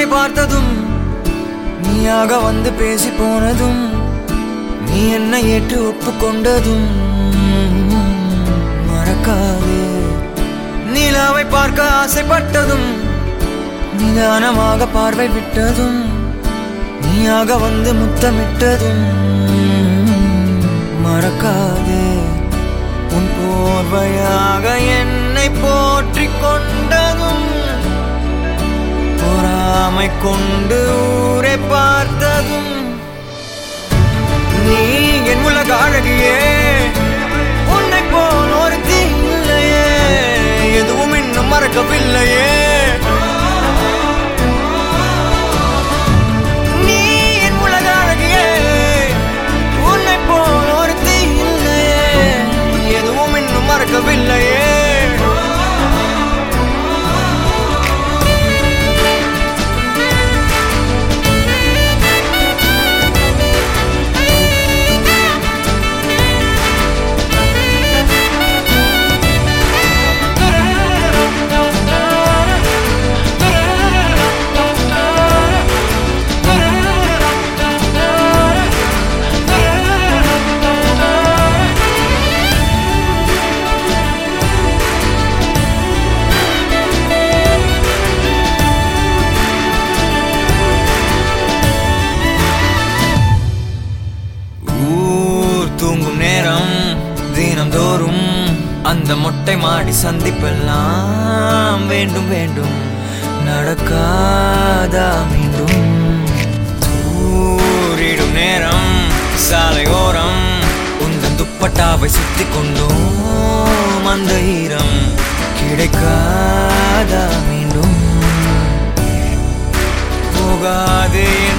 பார்த்ததும் நீயாக வந்து பேசி போனதும் நீ என்ன ஏற்று ஒப்புக்கொண்டதும் மறக்காதே நிலாவை பார்க்க ஆசைப்பட்டதும் நிதானமாக பார்வை விட்டதும் நீயாக வந்து முத்தமிட்டதும் மறக்காதே உன் போர்வையாக என்னை போற்றிக் கொண்டதும் பொறாமை கொண்டு ஊரை பார்த்ததும் நீ என் உலக அழகியே உன்னை போல் ஒரு இல்லையே எதுவும் இன்னும் மறக்கவில்லையே நீ என் உலக அழகியே உன்னை போல் ஒரு இல்லையே எதுவும் இன்னும் மறக்கவில்லையே ஊர் தூங்கும் நேரம் தினம்தோறும் அந்த மொட்டை மாடி சந்திப்பெல்லாம் வேண்டும் வேண்டும் நடக்காதா மீண்டும் ஊரிடும் நேரம் சாலையோரம் உந்தன் துப்பட்டாவை சுத்தி கொண்டோம் அந்த ஈரம் கிடைக்காதா மீண்டும் போகாது